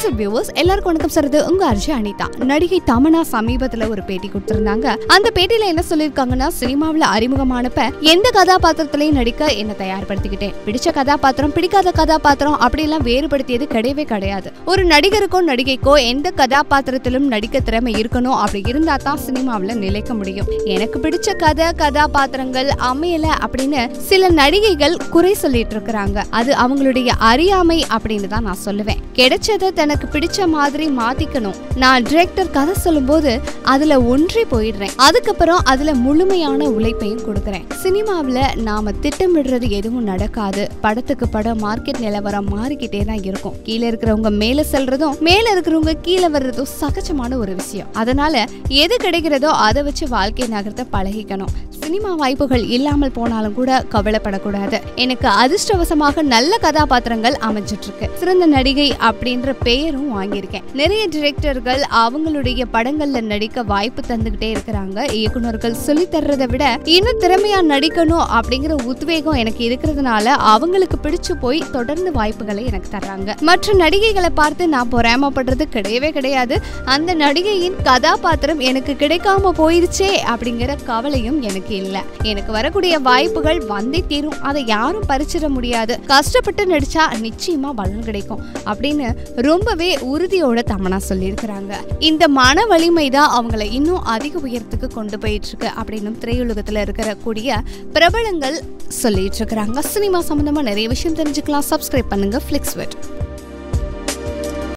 WhatsApp viewers எல்லாருக்கும் வணக்கம் சொல்றது உங்க அர்ஜி அனிதா நடிகை தமனா சமீபத்துல ஒரு பேட்டி கொடுத்திருந்தாங்க அந்த பேட்டியில என்ன சொல்லிருக்காங்கன்னா சினிமாவுல அறிமுகமானப்ப எந்த கதாபாத்திரத்திலையும் நடிக்க என்ன தயார்படுத்திக்கிட்டேன் பிடிச்ச கதாபாத்திரம் பிடிக்காத கதாபாத்திரம் அப்படியெல்லாம் வேறுபடுத்தியது கிடையவே கிடையாது ஒரு நடிகருக்கோ நடிகைக்கோ எந்த கதாபாத்திரத்திலும் நடிக்க திறமை இருக்கணும் அப்படி இருந்தா தான் சினிமாவுல நிலைக்க முடியும் எனக்கு பிடிச்ச கதை கதாபாத்திரங்கள் அமையல அப்படின்னு சில நடிகைகள் குறை சொல்லிட்டு இருக்கிறாங்க அது அவங்களுடைய அறியாமை அப்படின்னு தான் நான் சொல்லுவேன் கிடைச்சதை தனக்கு பிடிச்ச மாதிரி மாத்திக்கணும் நான் டிரெக்டர் கதை சொல்லும்போது அதுல ஒன்றி போயிடுறேன் அதுக்கப்புறம் அதுல முழுமையான உழைப்பையும் கொடுக்குறேன் சினிமாவுல நாம திட்டமிடுறது எதுவும் நடக்காது படத்துக்கு படம் மார்க்கெட் நிலவரம் மாறிக்கிட்டே தான் இருக்கும் கீழே இருக்கிறவங்க மேல செல்றதும் மேல இருக்கிறவங்க கீழே வர்றதும் சகஜமான ஒரு விஷயம் அதனால எது கிடைக்கிறதோ அதை வச்சு வாழ்க்கை நகர்த்த பழகிக்கணும் சினிமா வாய்ப்புகள் இல்லாமல் போனாலும் கூட கவலைப்படக்கூடாது எனக்கு அதிர்ஷ்டவசமாக நல்ல கதாபாத்திரங்கள் அமைஞ்சிட்டு இருக்கு சிறந்த நடிகை அப்படின்ற பெயரும் வாங்கியிருக்கேன் நிறைய டிரெக்டர்கள் அவங்களுடைய படங்கள்ல நடிக்க வாய்ப்பு தந்துகிட்டே இருக்கிறாங்க இயக்குனர்கள் சொல்லி தர்றதை விட இன்னும் திறமையா நடிக்கணும் அப்படிங்கிற உத்வேகம் எனக்கு இருக்கிறதுனால அவங்களுக்கு பிடிச்சு போய் தொடர்ந்து வாய்ப்புகளை எனக்கு தர்றாங்க மற்ற நடிகைகளை பார்த்து நான் பொறாமப்படுறது கிடையவே கிடையாது அந்த நடிகையின் கதாபாத்திரம் எனக்கு கிடைக்காம போயிருச்சே அப்படிங்கிற கவலையும் எனக்கு இல்ல எனக்கு வரக்கூடிய வாய்ப்புகள் வந்தே தீரும் அதை யாரும் பறிச்சிட முடியாது கஷ்டப்பட்டு நடிச்சா நிச்சயமா பலன் கிடைக்கும் அப்படின்னு ரொம்பவே உறுதியோட தமனா சொல்லியிருக்கிறாங்க இந்த மன வலிமை தான் அவங்கள இன்னும் அதிக உயரத்துக்கு கொண்டு போயிட்டு இருக்கு அப்படின்னு திரையுலகத்துல இருக்கிற கூடிய பிரபலங்கள் சொல்லிட்டு இருக்கிறாங்க சினிமா சம்பந்தமா நிறைய விஷயம் தெரிஞ்சுக்கலாம் சப்ஸ்கிரைப் பண்ணுங்க ஃபிளிக்ஸ்வெட்